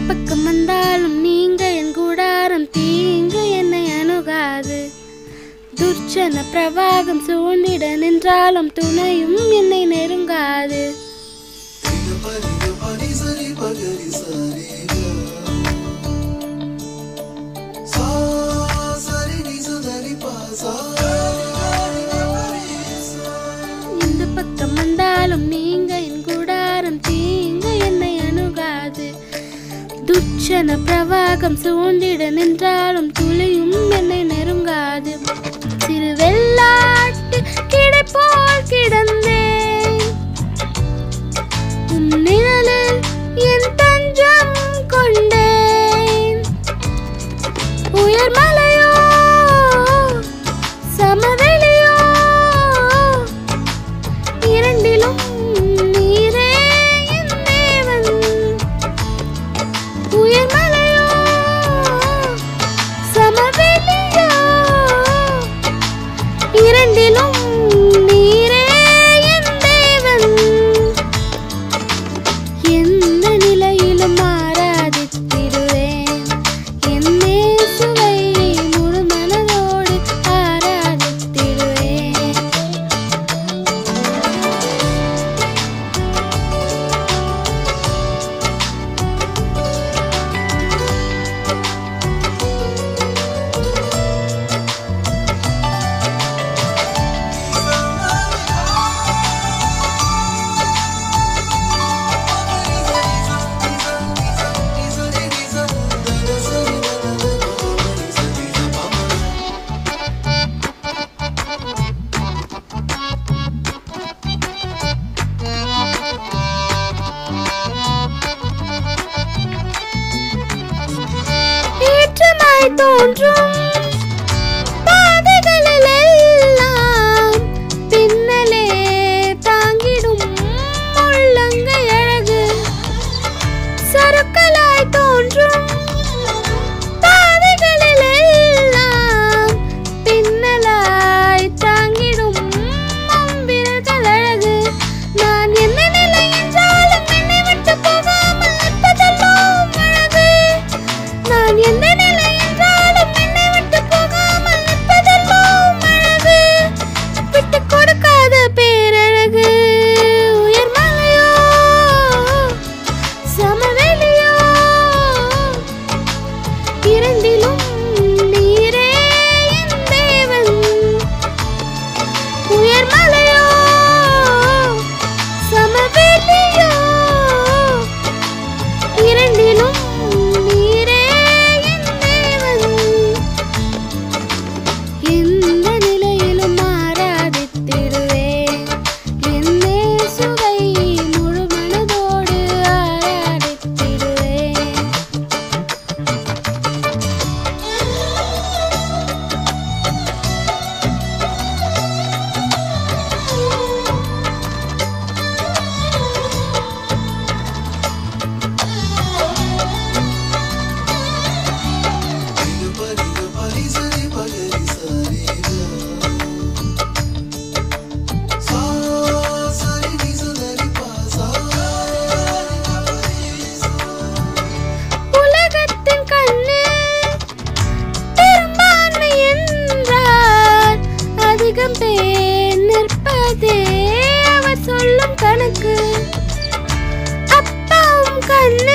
பக்கம் வந்தாலும் நீங்க என் கூடாரம் தீங்கு என்னை அணுகாது துர்ச்சன பிரவாகம் சூழ்ந்திட நின்றாலும் துணையும் என்னை நெருங்காது இந்த பக்கம் வந்தாலும் நீங்க என் கூடாரம் தீங்கு என்னை அணுகாது துச்சன பிரவாகம் சூழ்ந்திட நின்றாலும் துளியும் என்னை நெருங்காது சிறு வெள்ளாட்டு கிடை போல் கிடந்தேன் உன் நிழலில் என் தஞ்சம் கொண்டேன் உயர் மலையோ சமவெளியோ இரண்டிலும் நீரே என் தேவன் உயர் மலையோ சமவெளியோ இரண்டிலும் நீரே என் தேவன் எந்த நிலையிலும் ஆராதித்திடுவேன் என் இயேசுவை முழு மனதோடு ஆராதித்திடுவேன் ஏற்றமாய் தோன்றும் பாதைகளில் எல்லாம் பின்னலே தாங்கிடும் உள்ளங்கை அழகு சருக்களாய் தோன்றும் பாதைகளில் எல்லாம் பின்னலாய் தாங்கிடும் அம்பிரல்கள் அழகு நான் என்ன நிலை என்றாலும் என்னை விட்டு போகாமல் நிற்பதெல்லாம் அழகு நான் எந்த நிலை என்றாலும் என்னை விட்டு போகாமல் நிற்பதெல்லாம் அழகு விட்டு கொடுக்காத பேரழகு உயர் மலையோ சமவெளியோ இரண்டிலும் நீரே என் தேவன் உயர் மலையோ சமவெளியோ இரண்டிலும் நீரே என் தேவன் எந்த நிலையிலும் ஆராதித்திடுவேன் என் இயேசுவை முழு மனதோடு ஆராதித்திடுவேன் உலகத்தின் கண்ணில் பெரும்பான்மை என்றார் அதிகம் பேர் நிற்பதே அவர் சொல்லும் கணக்கு அப்பாவும் கண்ணு